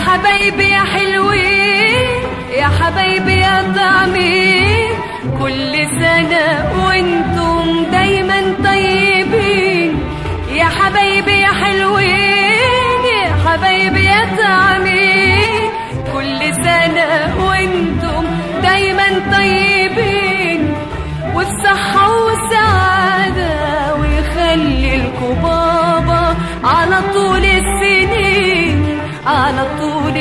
حبايبي يا حلوين يا حبايبي يا طعمين كل سنة وانتم دايما طيبين يا حبايبي يا حلوين يا حبايبي يا طعمين كل سنة وانتم دايما طيبين وفي صحة وسعادة ويخلي لكم بابا على طول السنين على طول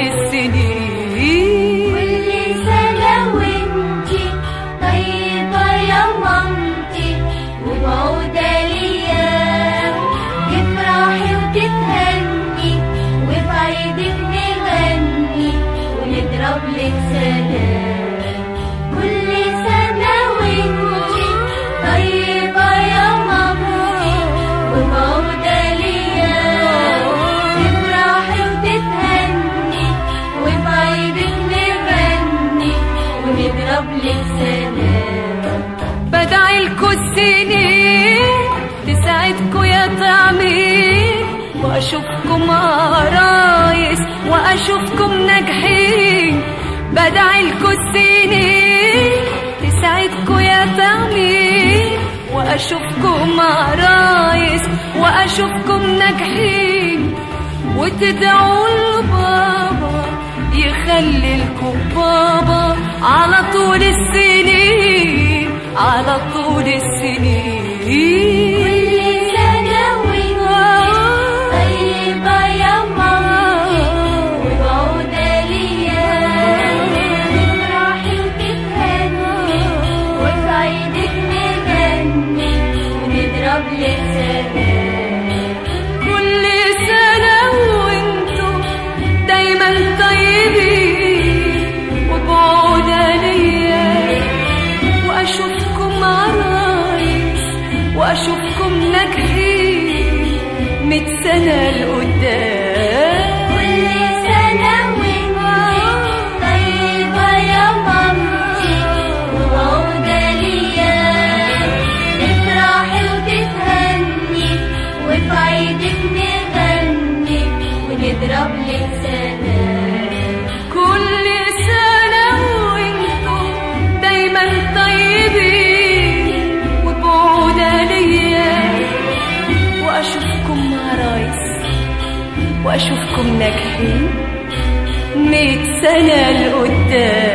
السنين كل سنة وانتي طيبة يا مامتي ومعودة ليا تفرحي وتتهني وفي عيدك نغني ونضرب لك سلام كل سنة وانتي طيبة يا مامتي ومعودة ليا تفرحي وتتهني وفي عيدك نغني ونضرب لك سلام بدعي لكم السنين تساعدكم يا طعمين واشوفكم عرايس واشوفكم ناجحين بدعي لكم السنين تساعدكم يا طعمين واشوفكم عرايس واشوفكم ناجحين وتدعوا لبابا يخلي لكم بابا على طول السنين على طول السنين كل سنة وانتي طيبة يا مامتي ومعودة ليا تفرحي وتتهني وفي عيدك نغني ونضرب لك سلام كل سنة وانتم دايما طيبين وبعودة ليا واشوفكم عرايس واشوفكم ناجحين ميت سنة لقدام كل سنة وانتي طيبة يا مامتي ومعودة ليا تفرحي وتتهني وفي عيدك نغني ونضرب لك سلام كل سنة وانتم دايما طيبين وبعودة ليا واشوفكم عرايس واشوفكم ناجحين ميت سنة لقدام